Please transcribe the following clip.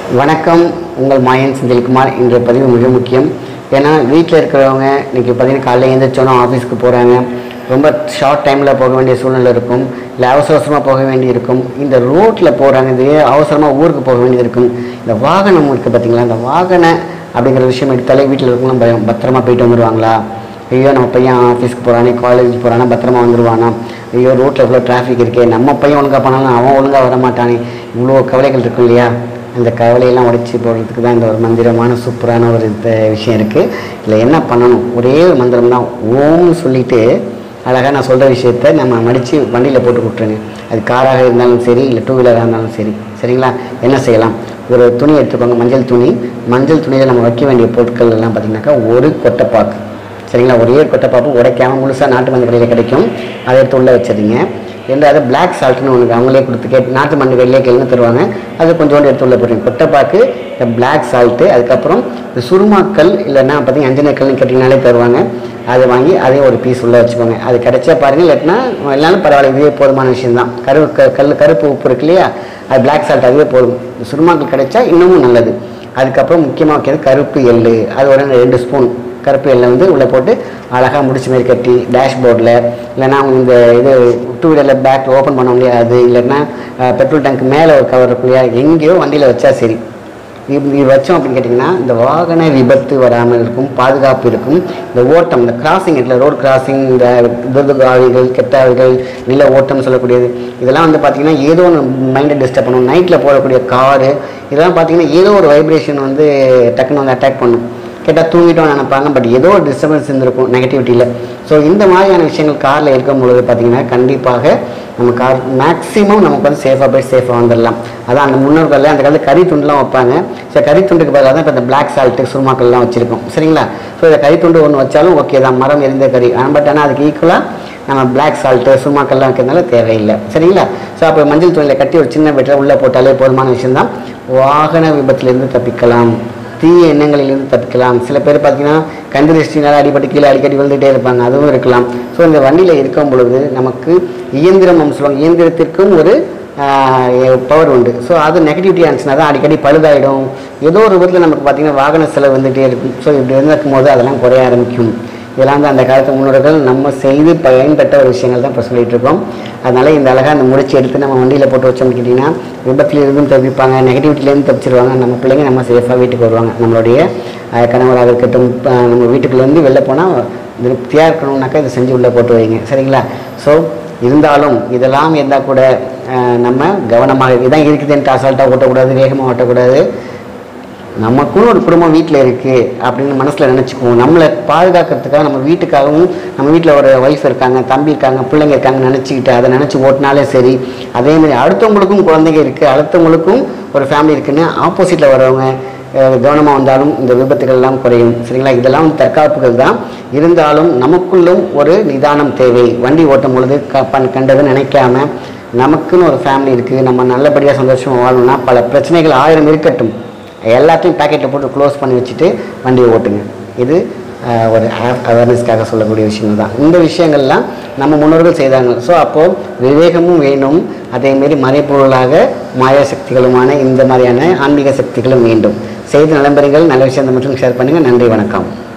வணக்கம் உங்கள் மாயன் செந்தில்குமார் இன்றைய பதிவு மிக முக்கியம் ஏன்னா வீட்டில் இருக்கிறவங்க இன்றைக்கி பார்த்தீங்கன்னா காலையில் எழுந்திரிச்சோன்னா ஆஃபீஸ்க்கு போகிறாங்க ரொம்ப ஷார்ட் டைமில் போக வேண்டிய சூழ்நிலை இருக்கும் இல்லை அவசர அவசரமாக போக வேண்டி இருக்கும் இந்த ரோட்டில் போகிறாங்க இதே அவசரமாக ஊருக்கு போக வேண்டியது இருக்கும் இந்த வாகனம் இருக்குது பார்த்தீங்களா இந்த வாகன அப்படிங்கிற விஷயம் எடுத்தாலே வீட்டில் இருக்கவங்களும் பயம் பத்திரமா போயிட்டு வந்துடுவாங்களா ஐயோ நம்ம பையன் ஆஃபீஸ்க்கு போகிறானே காலேஜ் போகிறானா பத்திரமா வந்துடுவானா ஐயோ ரோட்டில் இவ்வளோ டிராஃபிக் இருக்கே நம்ம பையன் ஒழுங்காக பண்ணாலும் அவன் ஒழுங்காக வர மாட்டானே இவ்வளோ கவலைகள் இருக்கும் இல்லையா அந்த கவலையெல்லாம் உடைச்சி போடுறதுக்கு தான் இந்த ஒரு மந்திரமான சூப்பரான ஒரு இந்த விஷயம் இருக்குது இதில் என்ன பண்ணணும் ஒரே ஒரு மந்திரம் தான் ஓம்னு சொல்லிட்டு அழகாக நான் சொல்கிற விஷயத்த நம்ம மடித்து வண்டியில் போட்டு விட்ருங்க அது காராக இருந்தாலும் சரி இல்லை டூ வீலராக இருந்தாலும் சரி சரிங்களா என்ன செய்யலாம் ஒரு துணி எடுத்துக்கோங்க மஞ்சள் துணி மஞ்சள் துணியில் நம்ம வைக்க வேண்டிய பொருட்கள் எல்லாம் பார்த்திங்கனாக்கா ஒரு கொட்டைப்பாக்கு சரிங்களா ஒரே ஒரு கொட்டைப்பாப்பு உடைக்காம முழுசாக நாட்டு மருந்து கடையில் கிடைக்கும் அதை எடுத்து உள்ளே வச்சிருங்க ரெண்டாவது பிளாக் சால்ட்னு ஒன்று அவங்களே கொடுத்து கேட்டு நாட்டு மருந்து கடையிலே கேளுன்னு தருவாங்க அது கொஞ்சோண்டு எடுத்து உள்ளே போடுறீங்க கொட்டைப்பாக்கு இந்த பிளாக் சால்ட்டு அதுக்கப்புறம் இந்த சுருமாக்கல் இல்லைன்னா பார்த்தீங்கன்னா அஞ்சனைக்கல்னு கேட்டிங்கனாலே தருவாங்க அதை வாங்கி அதே ஒரு பீஸ் உள்ளே வச்சுக்கோங்க அது கிடைச்சா பாருங்க இல்லாட்டினா இல்லைனாலும் பரவாயில்ல இதுவே போதுமான விஷயம்தான் கரு க கல் கருப்பு உப்பு இருக்கு இல்லையா அது பிளாக் சால்ட் அதுவே போதும் சுருமாக்கள் கிடைச்சா இன்னமும் நல்லது அதுக்கப்புறம் முக்கியமாக வைக்கிறது கருப்பு எள்ளு அது ஒரு ரெண்டு ஸ்பூன் கருப்பு எண்ணெய் வந்து உள்ளே போட்டு அழகாக முடிச்சு மாரி கட்டி டேஷ்போர்டில் இல்லைன்னா இந்த இது டூ வீலரில் பேக் ஓப்பன் பண்ண முடியாது இல்லைன்னா பெட்ரோல் டேங்க் மேலே ஒரு கவர் இருக்கும் இல்லையா எங்கேயோ வண்டியில் வச்சா சரி இது இது வச்சோம் அப்படின்னு கேட்டிங்கன்னா இந்த வாகன விபத்து வராமல் இருக்கும் பாதுகாப்பு இருக்கும் இந்த ஓட்டம் இந்த கிராசிங் இடத்துல ரோடு கிராசிங் இந்த துர்துக ஆவிகள் கெட்ட ஆவிகள் நில ஓட்டம் சொல்லக்கூடியது இதெல்லாம் வந்து பார்த்திங்கன்னா ஏதோ ஒன்று மைண்டை டிஸ்டர்ப் பண்ணும் நைட்டில் போகக்கூடிய காரு இதெல்லாம் பார்த்திங்கன்னா ஏதோ ஒரு வைப்ரேஷன் வந்து டக்குன்னு வந்து அட்டாக் பண்ணும் கேட்டால் தூங்கிட்டோம்னு நினைப்பாங்க பட் ஏதோ ஒரு டிஸ்டர்பன்ஸ் இருந்திருக்கும் நெகட்டிவிட்டியில் ஸோ இந்த மாதிரியான விஷயங்கள் காரில் இருக்கும் பொழுது பார்த்திங்கன்னா கண்டிப்பாக நம்ம கார் மேக்ஸிமம் நமக்கு வந்து சேஃபாக போய் சேஃபாக வந்துடலாம் அதான் அந்த முன்னோர்கள் அந்த காலத்தில் கறி துண்டுலாம் வைப்பாங்க ஸோ கறி துண்டுக்கு பதிலாக தான் இப்போ இந்த பிளாக் சால்ட்டு சுருமாக்கள்லாம் வச்சுருக்கோம் சரிங்களா ஸோ இந்த கறி துண்டு ஒன்று வச்சாலும் ஓகே தான் மரம் எரிந்த கறி பட் ஆனால் அதுக்கு ஈக்குவலாக நம்ம பிளாக் சால்ட்டு சுருமாக்கள்லாம் வைக்கிறதுனால தேவையில்லை சரிங்களா ஸோ அப்போ மஞ்சள் துணியில் கட்டி ஒரு சின்ன பெட்டில் உள்ளே போட்டாலே போதுமான விஷயம்தான் வாகன விபத்திலிருந்து தப்பிக்கலாம் தீய எண்ணங்களிலிருந்து தப்பிக்கலாம் சில பேர் பார்த்தீங்கன்னா கண்டு திருஷ்டினால் அடிபட்டு கீழே அடிக்கடி விழுந்துகிட்டே இருப்பாங்க அதுவும் இருக்கலாம் ஸோ இந்த வண்டியில் இருக்கும் பொழுது நமக்கு இயந்திரம் நம்ம சொல்லுவாங்க இயந்திரத்திற்கும் ஒரு பவர் உண்டு ஸோ அது நெகட்டிவிட்டி ஆனிச்சுன்னா தான் அடிக்கடி பழுதாயிடும் ஏதோ ஒரு விதத்தில் நமக்கு பார்த்தீங்கன்னா வாகன செலவு வந்துகிட்டே இருக்கும் ஸோ இப்படி இருந்திருக்கும் போது அதெல்லாம் குறைய ஆரம்பிக்கும் இதெல்லாம் தான் அந்த காலத்து முன்னோர்கள் நம்ம செய்து பயன்பெற்ற ஒரு விஷயங்கள் தான் இப்போ சொல்லிட்டு இருக்கோம் அதனால் இந்த அழகாக அந்த முடிச்சு எடுத்து நம்ம வண்டியில் போட்டு வச்சோம்னு கேட்டிங்கன்னா விபத்துலேருந்தும் தப்பிப்பாங்க நெகட்டிவிட்டிலேருந்து தப்பிச்சிருவாங்க நம்ம பிள்ளைங்க நம்ம சேஃபாக வீட்டுக்கு வருவாங்க நம்மளுடைய அஹ், கணவராக இருக்கட்டும் அஹ், நம்ம வீட்டுக்குள்ளேருந்து வெளில போனால் திருப்தியாக இருக்கணும்னாக்கா இதை செஞ்சு உள்ளே போட்டு வைங்க சரிங்களா ஸோ இருந்தாலும் இதெல்லாம் இருந்தால் கூட அஹ், நம்ம கவனமாக இதான் இருக்குதுன்ட்டு அசால்ட்டாக ஓட்டக்கூடாது வேகமாக ஓட்டக்கூடாது நமக்குன்னு ஒரு குடும்பம் வீட்டில் இருக்குது அப்படின்னு மனசில் நினச்சிக்குவோம் நம்மளை பாதுகாக்கிறதுக்காக நம்ம வீட்டுக்காகவும் நம்ம வீட்டில் ஒரு ஒய்ஃப் இருக்காங்க தம்பி இருக்காங்க பிள்ளைங்க இருக்காங்க நினச்சிக்கிட்டு அதை நினச்சி ஓட்டினாலே சரி அதேமாதிரி அடுத்தவங்களுக்கும் குழந்தைங்க இருக்குது அடுத்தவங்களுக்கும் ஒரு ஃபேமிலி இருக்குன்னு ஆப்போசிட்டில் வரவங்க கவனமாக வந்தாலும் இந்த விபத்துகள் எல்லாம் குறையும் சரிங்களா இதெல்லாம் வந்து தற்காப்புகள் தான் இருந்தாலும் நமக்குள்ளும் ஒரு நிதானம் தேவை வண்டி ஓட்டும் பொழுது க பண் கண்டதை நினைக்காம நமக்குன்னு ஒரு ஃபேமிலி இருக்குது நம்ம நல்லபடியாக சந்தோஷமாக வாழணும்னா பல பிரச்சனைகள் ஆயிரம் இருக்கட்டும் எல்லாத்தையும் பேக்கெட்டில் போட்டு க்ளோஸ் பண்ணி வச்சுட்டு வண்டியை ஓட்டுங்க இது அஹ், ஒரு அவேர்னஸ்க்காக சொல்லக்கூடிய விஷயங்கள் தான் இந்த விஷயங்கள்லாம் நம்ம முன்னோர்கள் செய்தாங்க ஸோ அப்போது விவேகமும் வேணும் அதேமாரி மறைப்பொருளாக மாயா சக்திகளுமான இந்த மாதிரியான ஆன்மீக சக்திகளும் வேண்டும் செய்து நலம்பெறுங்கள் நல்ல விஷயத்தை மட்டும் ஷேர் பண்ணுங்கள் நன்றி வணக்கம்